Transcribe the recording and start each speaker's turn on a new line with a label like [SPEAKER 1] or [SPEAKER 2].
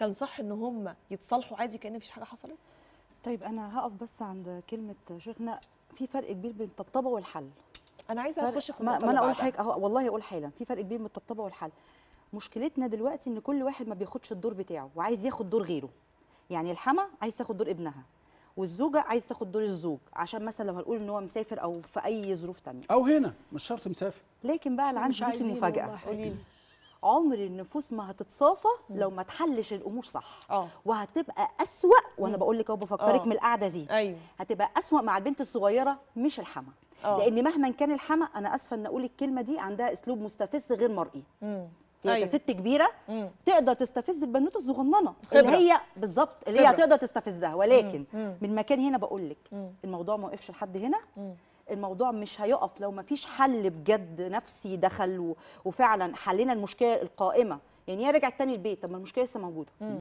[SPEAKER 1] كان صح ان هم يتصالحوا عادي كان مفيش حاجه حصلت
[SPEAKER 2] طيب انا هقف بس عند كلمه شيخنا في فرق كبير بين الطبطبه والحل
[SPEAKER 1] انا عايزه
[SPEAKER 2] فرق-
[SPEAKER 1] اخش في
[SPEAKER 2] ما,
[SPEAKER 1] النقطة
[SPEAKER 2] ما انا
[SPEAKER 1] اللي
[SPEAKER 2] اقول
[SPEAKER 1] بعدها.
[SPEAKER 2] حاجه أهو والله اقول حالا في فرق كبير بين الطبطبه والحل مشكلتنا دلوقتي ان كل واحد ما بياخدش الدور بتاعه وعايز ياخد دور غيره يعني الحما عايز تاخد دور ابنها والزوجه عايز تاخد دور الزوج عشان مثلا لو هنقول ان هو مسافر او في اي ظروف تانية
[SPEAKER 3] او هنا مش شرط مسافر
[SPEAKER 2] لكن بقى اللي
[SPEAKER 4] مش
[SPEAKER 2] عندي ليكي
[SPEAKER 4] عايزين
[SPEAKER 2] مفاجاه
[SPEAKER 4] والله.
[SPEAKER 1] قولي لي
[SPEAKER 2] عمر النفوس ما هتتصافى لو ما تحلش الامور صح
[SPEAKER 1] اه
[SPEAKER 2] وهتبقى اسوا وانا بقول لك اهو بفكرك
[SPEAKER 1] آه.
[SPEAKER 2] من القعده دي
[SPEAKER 1] ايوه
[SPEAKER 2] هتبقى اسوا مع البنت الصغيره مش الحما
[SPEAKER 1] آه.
[SPEAKER 2] لان مهما كان الحما انا اسفه ان اقول الكلمه دي عندها اسلوب مستفز غير مرئي
[SPEAKER 1] امم
[SPEAKER 2] هي
[SPEAKER 1] أيوة.
[SPEAKER 2] كست كبيره
[SPEAKER 1] مم.
[SPEAKER 2] تقدر تستفز البنوته الصغننه
[SPEAKER 1] خبرة.
[SPEAKER 2] اللي هي بالظبط اللي هي
[SPEAKER 1] خبرة.
[SPEAKER 2] هتقدر تستفزها ولكن
[SPEAKER 1] مم.
[SPEAKER 2] من مكان هنا بقول لك
[SPEAKER 1] مم.
[SPEAKER 2] الموضوع ما وقفش لحد هنا
[SPEAKER 1] مم.
[SPEAKER 2] الموضوع مش هيقف لو ما فيش حل بجد نفسي دخل و- وفعلا حلينا المشكله القائمه يعني هي رجعت تاني البيت طب ما المشكله لسه موجوده